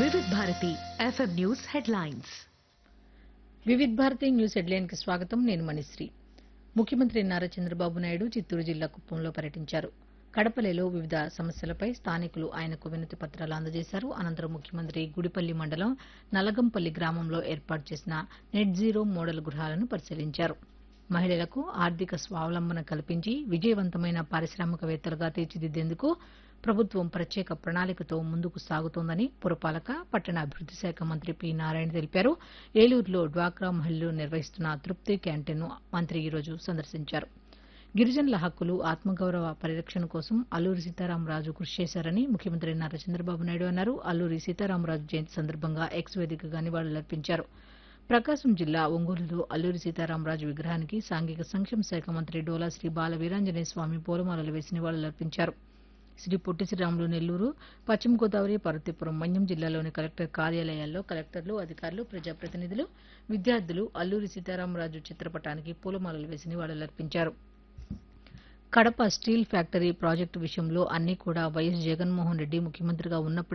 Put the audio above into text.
వివిధ Bharati FM news headlines Vividh Bharati news headline కి స్వాగతం నేను మణిశ్రీ ముఖ్యమంత్రి నారా చంద్రబాబు నాయుడు చిత్తూరు జిల్లా కుప్పంలో పర్యటించారు కడపలేలో వివిధ సమస్యలపై స్థానికులు ఆయనకు వినతి పత్రాలు అందజేశారు అనంతరం ముఖ్యమంత్రి గుడిపల్లి మండలం నలగంపల్లి గ్రామంలో ఏర్పాటు చేసిన నెట్ జీరో మోడల్ గృహాలను పరిశీలించారు మహిళలకు ఆర్థిక స్వావలంబన కల్పించి విజయవంతమైన పారిశ్రామికవేత్తలుగా తీర్చిదిద్దేందుకు ప్రభుత్వం ప్రత్యేక ప్రణాళికతో ముందుకు సాగుతోందని పురపాలక పట్టణాభివృద్ది శాఖ మంత్రి పి నారాయణ తెలిపారు ఏలూరులో డ్వాక్రా మహిళలు నిర్వహిస్తున్న తృప్తి క్యాంటీన్ను మంత్రి ఈరోజు సందర్శించారు గిరిజనుల హక్కులు ఆత్మగౌరవ పరిరక్షణ కోసం అల్లూరి సీతారామరాజు కృషి చేశారని ముఖ్యమంత్రి నారా చంద్రబాబు నాయుడు అన్నారు అల్లూరి సీతారామరాజు జయంతి సందర్భంగా ఎక్స్ వేదికగా నివాళులర్పించారు ప్రకాశం జిల్లా ఒంగోలులో అల్లూరి సీతారామరాజు విగ్రహానికి సాంఘిక సంక్షేమ శాఖ మంత్రి డోలా శ్రీ బాల వీరాంజనేయ స్వామి పూలమాలలు వేసి నివాళులర్పించారు శ్రీ పొట్టి శ్రీరాములు నెల్లూరు పశ్చిమ గోదావరి పార్వతీపురం మన్యం జిల్లాలోని కలెక్టర్ కార్యాలయాల్లో కలెక్టర్లు అధికారులు ప్రజాప్రతినిధులు విద్యార్థులు అల్లూరి సీతారామరాజు చిత్రపటానికి పూలమాలలు వేసి నివాళులర్పించారు కడప స్టీల్ ఫ్యాక్టరీ ప్రాజెక్టు విషయంలో అన్ని కూడా వైఎస్ జగన్మోహన్ రెడ్డి ముఖ్యమంత్రిగా ఉన్నప్పుడు